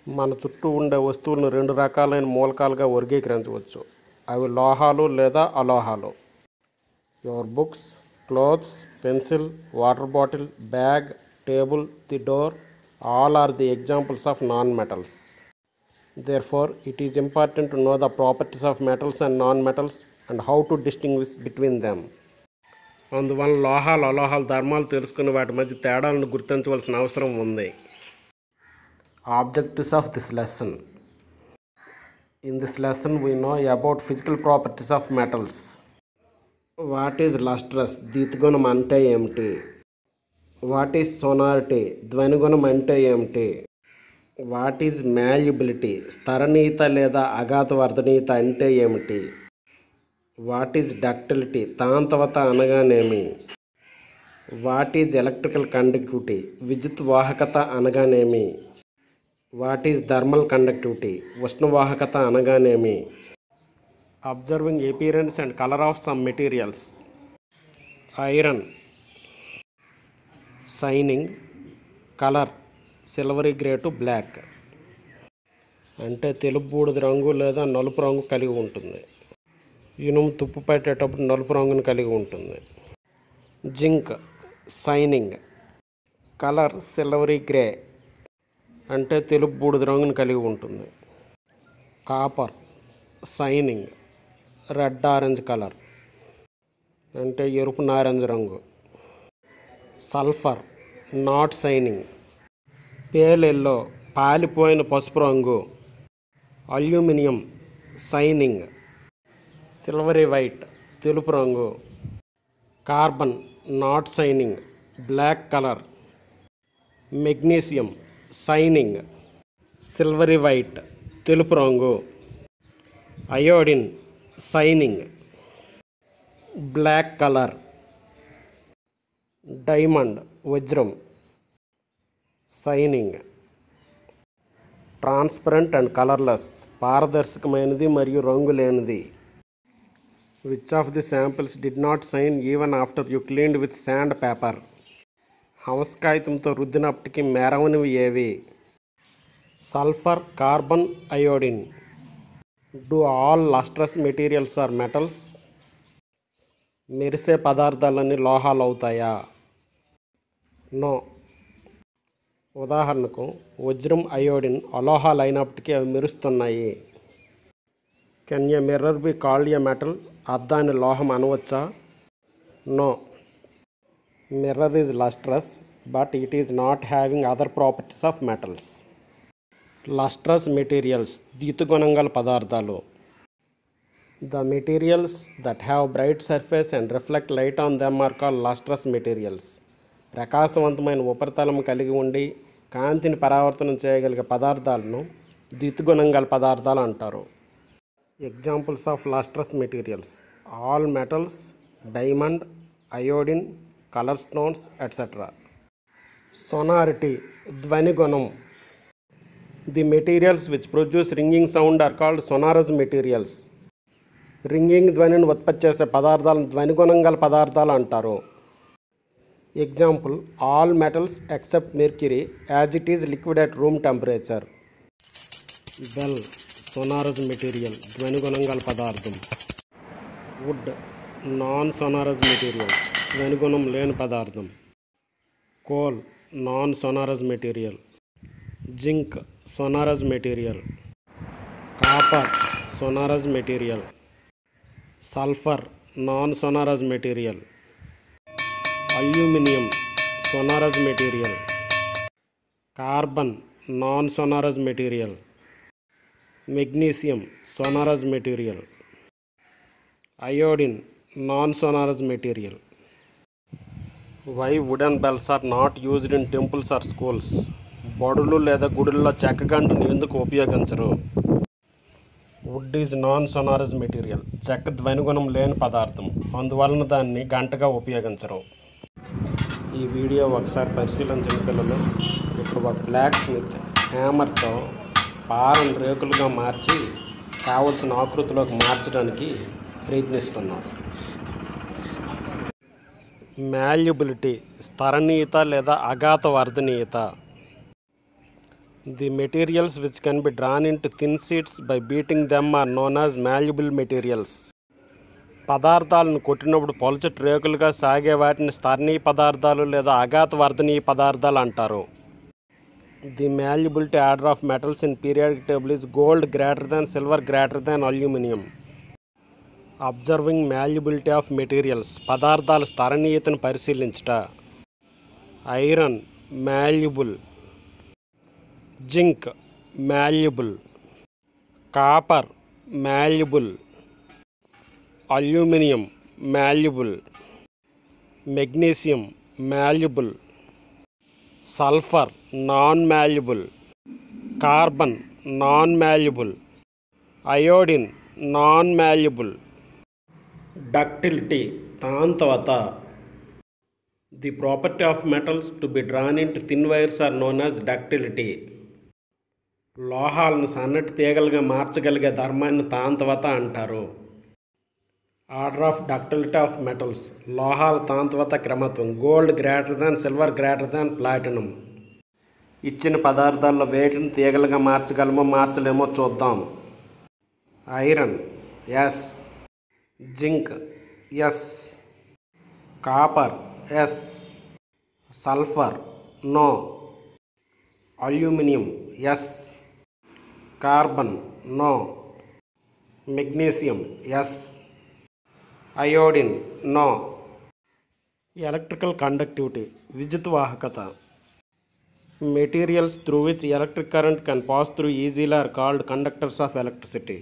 మన చుట్టూ ఉండే వస్తువులను రెండు రకాలైన మూలకాలుగా వర్గీకరించవచ్చు అవి లోహాలు లేదా అలోహాలు your books clothes pencil water bottle bag table the door all are the examples of non metals Therefore, it is important to know the properties of metals and non-metals and how to distinguish between them. అందువల్ల లోహాలు అలోహాల ధర్మాలు తెలుసుకుని వాటి మధ్య తేడాలను గుర్తించవలసిన అవసరం ఉంది objectives of this lesson in this lesson we know about physical properties of metals what is lustrous దీతిగుణం అంటే ఏమిటి వాట్ ఈజ్ సోనారిటీ ధ్వనిగుణం అంటే ఏమిటి వాట్ ఈజ్ మాల్యుబిలిటీ స్థరణీయత లేదా అఘాతవర్ధనీయత అంటే ఏమిటి వాట్ ఈజ్ డక్టిలిటీ తాంతవత అనగానేమి వాట్ ఈజ్ ఎలక్ట్రికల్ కండక్టివిటీ విద్యుత్ వాహకత అనగానేమి వాట్ ఈజ్ థర్మల్ కండక్టివిటీ ఉష్ణవాహకత అనగానేమి observing appearance and colour of some materials iron shining colour silvery grey to black అంటే తెలుపు బూడిద రంగు లేదా నలుపు రంగు కలిగి ఉంటుంది ఇనుము తుప్పు పెట్టేటప్పుడు నలుపు రంగును కలిగి ఉంటుంది zinc shining colour silvery grey అంటే తెలుపు బూడిద రంగును కలిగి ఉంటుంది copper shining red orange colour అంటే ఎరుపు నారెంజ్ రంగు sulphur not shining pale yellow పాలిపోయిన పసుపు రంగు అల్యూమినియం షైనింగ్ సిల్వరీ వైట్ తెలుపు రంగు carbon not shining black colour magnesium shining silvery white తెలుపు రంగు iodine shining black colour diamond వజ్రం షైనింగ్ ట్రాన్స్పరెంట్ అండ్ కలర్లెస్ పారదర్శకమైనది మరియు రంగు లేనిది which of the samples did not sign even after you cleaned with sand paper హంస కాగితంతో రుద్దినప్పటికీ మెరవనివి ఏవి sulphur carbon iodine do all lustrous materials are metals మెరిసే పదార్థాలన్నీ లోహాలు అవుతాయా నో ఉదాహరణకు వజ్రం అయోడిన్ అలోహాలు అయినప్పటికీ అవి మెరుస్తున్నాయి can a mirror be called a metal అద్దాన్ని లోహం అనవచ్చా no mirror is lustrous but it is not having other properties of metals lustrous materials దీతుగుణం గల పదార్థాలు the materials that have bright surface and reflect light on them are call lustrous materials ప్రకాశవంతమైన ఉపరితలం కలిగి ఉండి కాంతిని పరావర్తనం చేయగలిగే పదార్థాలను ద్వితుగుణం గల పదార్థాలు అంటారు examples of lustrous materials all metals diamond iodine colour stones etcetera sonority ధ్వనిగుణం the materials which produce ringing sound are called sonorous materials ringing ధ్వనిని ఉత్పత్తి చేసే పదార్థాలను ధ్వనిగుణం గల పదార్థాలు అంటారు example all metals except mercury as it is liquid at room temperature bell sonorous material ధ్వనిగుణం గల పదార్థం వుడ్ నాన్ సొనారస్ మెటీరియల్ ధ్వనిగుణం లేని పదార్థం coal non sonorous material zinc sonorous material copper సొనారస్ material sulphur non sonorous material aluminium sonorous material carbon non sonorous material magnesium sonorous material iodine non sonorous material why wooden bells are not used in temples or schools బడులు లేదా గుడుల్లో చెక్క గంటను ఎందుకు ఉపయోగించరు wood is non sonorous material చెక్క ధ్వనిగుణం లేని పదార్థం అందువలన దాన్ని గంటగా ఉపయోగించరు ఈ వీడియో ఒకసారి పరిశీలించిన పిల్లలు ఇప్పుడు ఒక బ్లాక్ స్మిత్ హ్యామర్తో పారను రేకులుగా మార్చి కావలసిన ఆకృతిలోకి మార్చడానికి ప్రయత్నిస్తున్నాడు మాల్యుబిలిటీ స్థరణీయత లేదా అఘాత వర్ధనీయత The materials which can be drawn into thin sheets by beating them are known as malleable materials. పదార్థాలను కొట్టినప్పుడు పలుచటి రేకులుగా సాగే వాటిని స్థరణీయ పదార్థాలు లేదా అఘాత వర్ధనీయ పదార్థాలు అంటారు the malleability order of metals in periodic table is gold greater than silver greater than aluminium observing malleability of materials పదార్థాల స్థరణీయతను పరిశీలించుట iron malleable zinc malleable copper malleable aluminium malleable magnesium malleable sulphur non malleable carbon non malleable iodine non malleable ductility తాంతవత the property of metals to be drawn into thin wires are known as ductility లోహాలను సన్నటి తీగలుగా మార్చగలిగే ధర్మాన్ని తాంతవత అంటారు order of ductility of metals లోహాల తాంతవత క్రమత్వం gold greater than silver greater than platinum ఇచ్చిన పదార్థాల్లో వేటిని తీగలుగా మార్చగలమో మార్చలేమో చూద్దాం iron yes zinc yes copper yes sulphur no aluminium yes carbon no magnesium yes iodine no electrical conductivity విద్యుత్ వాహకత materials through which electric current can pass through easily are called conductors of electricity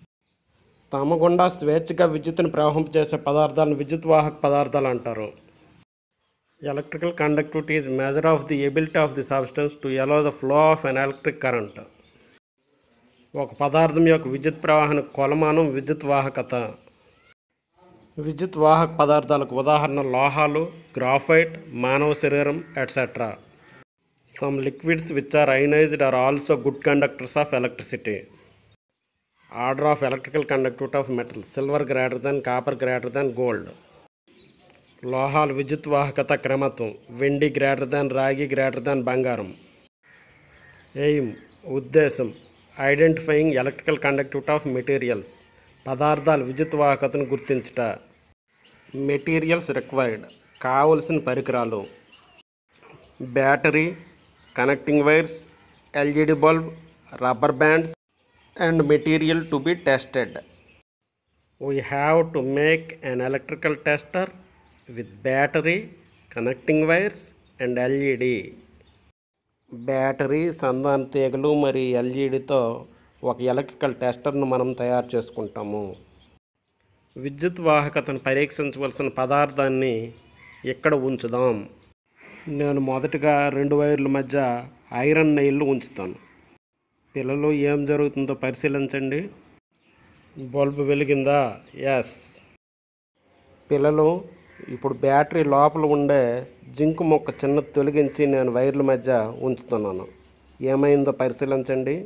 తమ గుండా స్వేచ్ఛగా విద్యుత్తును ప్రవహింపజేసే పదార్థాలను విద్యుత్ వాహక పదార్థాలు అంటారు electrical conductivity is measure of the ability of the substance to allow the flow of an electric current ఒక పదార్థం యొక్క విద్యుత్ ప్రవాహానికి కొలమానం విద్యుత్ వాహకత విద్యుత్ వాహక పదార్థాలకు ఉదాహరణ లోహాలు గ్రాఫైట్ మానవ శరీరం etcetera some liquids which are ionized are also good conductors of electricity order of electrical conductivity of metal silver greater than copper greater than gold లోహాలు విద్యుత్ వాహకత క్రమత్వం వెండి గ్రేటర్ దాన్ రాగి గ్రేటర్ దాన్ బంగారం ఎయిమ్ ఉద్దేశం identifying electrical conductivity of materials పదార్థాల విద్యుత్ వాహకతను గుర్తించుట మెటీరియల్స్ రిక్వైర్డ్ కావలసిన పరికరాలు battery connecting wires LED bulb rubber bands and material to be tested. We have to make an electrical tester with battery, connecting wires and LED. Battery సంధాన తీగలు మరియు ఎల్ఈడితో ఒక ఎలక్ట్రికల్ టెస్టర్ను మనం తయారు చేసుకుంటాము విద్యుత్ వాహకతను పరీక్షించవలసిన పదార్థాన్ని ఇక్కడ ఉంచుదాం నేను మొదటగా రెండు వైర్ల మధ్య ఐరన్ నెయిల్ను ఉంచుతాను పిల్లలు ఏం జరుగుతుందో పరిశీలించండి బల్బు వెలిగిందా ఎస్ పిల్లలు ఇప్పుడు బ్యాటరీ లోపల ఉండే జింక్ మొక్క చిన్న తొలగించి నేను వైర్ల మధ్య ఉంచుతున్నాను ఏమైందో పరిశీలించండి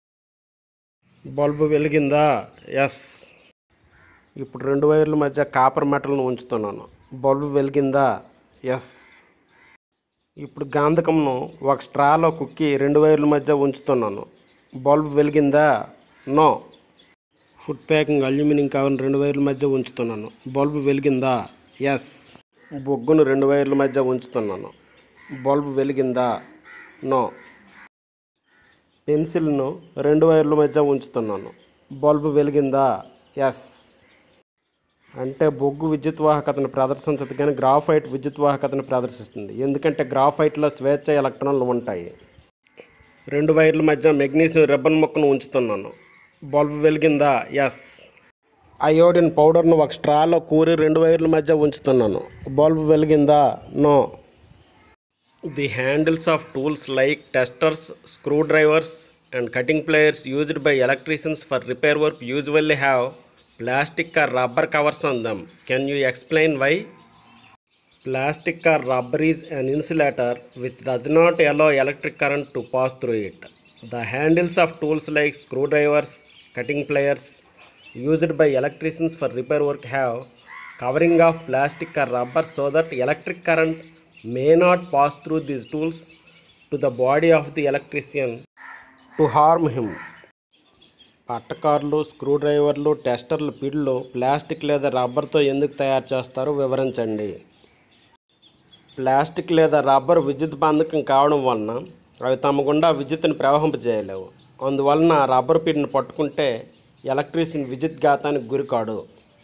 బల్బు వెలిగిందా ఎస్ ఇప్పుడు రెండు వైర్ల మధ్య కాపర్ మెటల్ను ఉంచుతున్నాను బల్బు వెలిగిందా ఎస్ ఇప్పుడు గాంధకంను ఒక స్ట్రాలో కుక్కి రెండు వైర్ల మధ్య ఉంచుతున్నాను బల్బ్ వెలిగిందా నో ఫుడ్ ప్యాకింగ్ అల్యూమినియం కవర్ని రెండు వైర్ల మధ్య ఉంచుతున్నాను బల్బ్ వెలిగిందా ఎస్ బొగ్గును రెండు వైర్ల మధ్య ఉంచుతున్నాను బల్బ్ వెలిగిందా నో పెన్సిల్ను రెండు వైర్ల మధ్య ఉంచుతున్నాను బల్బ్ వెలిగిందా ఎస్ అంటే బొగ్గు విద్యుత్ వాహకతను ప్రదర్శించదు కానీ గ్రాఫైట్ విద్యుత్ వాహకతను ప్రదర్శిస్తుంది ఎందుకంటే గ్రాఫైట్లో స్వేచ్ఛ ఎలక్ట్రాన్లు ఉంటాయి రెండు వైర్ల మధ్య మెగ్నీషియం రిబ్బన్ ముక్కను ఉంచుతున్నాను బల్బ్ వెలిగిందా ఎస్ అయోడిన్ పౌడర్ను ఒక స్ట్రాలో కూరి రెండు వైర్ల మధ్య ఉంచుతున్నాను బల్బ్ వెలిగిందా no the handles of tools like testers screw drivers and cutting pliers used by electricians for repair work usually have plastic or rubber covers on them can you explain why Plastic or rubber is an insulator which does not allow electric current to pass through it. The handles of tools like screwdrivers, cutting pliers, used by electricians for repair work have covering of plastic or rubber so that electric current may not pass through these tools to the body of the electrician to harm him పట్టకార్లు screw డ్రైవర్లు టెస్టర్లు పిడ్లు plastic లేదా రబ్బర్తో ఎందుకు తయారు చేస్తారో వివరించండి plastic లేదా rubber విద్యుత్ బంధకం కావడం వలన అవి తమ గుండా విద్యుత్తును ప్రవహింపజేయలేవు అందువలన రబ్బర్ పిడిని పట్టుకుంటే ఎలక్ట్రీషియన్ విద్యుత్ ఘాతానికి గురికాడు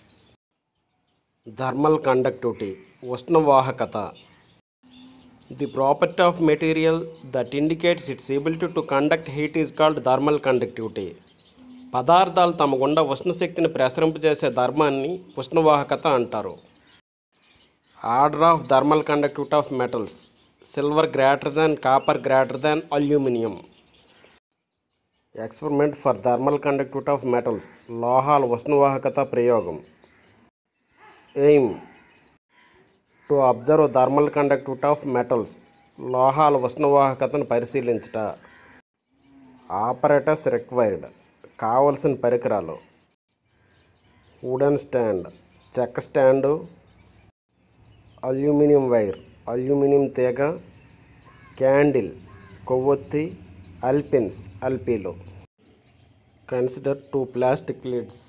థర్మల్ కండక్టివిటీ ఉష్ణవాహకత the property of material that indicates its ability to conduct heat is called thermal conductivity పదార్థాలు తమ గుండా ఉష్ణశక్తిని ప్రసరింపజేసే ధర్మాన్ని ఉష్ణవాహకత అంటారు order of thermal conductivity of metals silver greater than copper greater than aluminium experiment for thermal conductivity of metals లోహాల ఉష్ణవాహకత ప్రయోగం aim to observe thermal conductivity of metals లోహాల ఉష్ణవాహకతను పరిశీలించుట ఆపరేటర్స్ రిక్వైర్డ్ కావలసిన పరికరాలు వుడెన్ స్టాండ్ చెక్క స్టాండు అల్యూమినియం వైర్ అల్యూమినియం తీగ క్యాండిల్ కొవ్వొత్తి అల్పిన్స్ అల్పీలు consider two plastic lids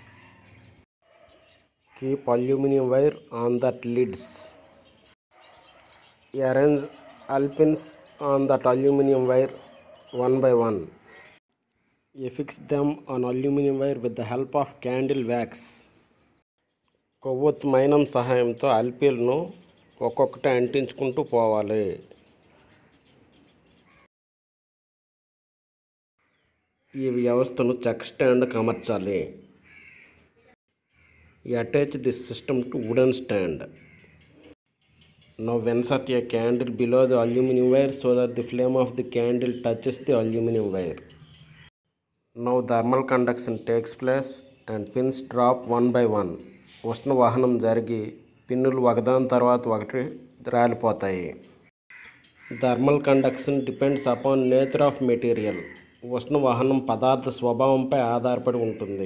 keep aluminium wire on that lids arrange alpins on that aluminum wire one by one. Affix them on aluminum wire with the help of candle wax. కొవ్వొత్తు మైనం సహాయంతో అల్పీలను ఒక్కొక్కటి అంటించుకుంటూ పోవాలి ఈ వ్యవస్థను చెక్ స్టాండ్కి అమర్చాలి attach this system to wooden stand Now insert a candle below the aluminum wire so that the flame of the candle touches the aluminum wire. Now thermal conduction takes place and pins drop one by one. ఉష్ణ వాహనం జరిగి పిన్నులు ఒకదాని తర్వాత ఒకటి రాలిపోతాయి thermal conduction depends upon nature of material ఉష్ణ వాహనం పదార్థ స్వభావంపై ఆధారపడి ఉంటుంది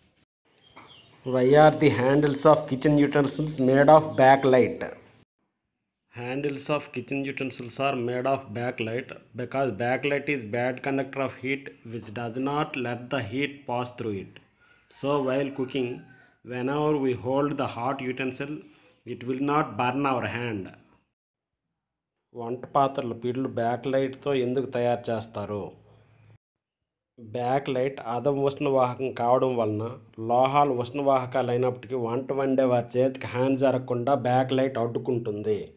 why are the handles of kitchen utensils made of bakelite Handles of kitchen utensils are made of backlight because backlight is bad conductor of heat which does not let the heat pass through it. So while cooking, whenever we hold the hot utensil, it will not burn our hand. వంట పాత్రల పిడ్లు back లైట్తో ఎందుకు తయారు చేస్తారు back light అదం ఉష్ణవాహకం కావడం వలన లోహాలు ఉష్ణవాహకాలు అయినప్పటికీ వంట వండే వారి చేతికి హాని జరగకుండా బ్యాక్ లైట్ అడ్డుకుంటుంది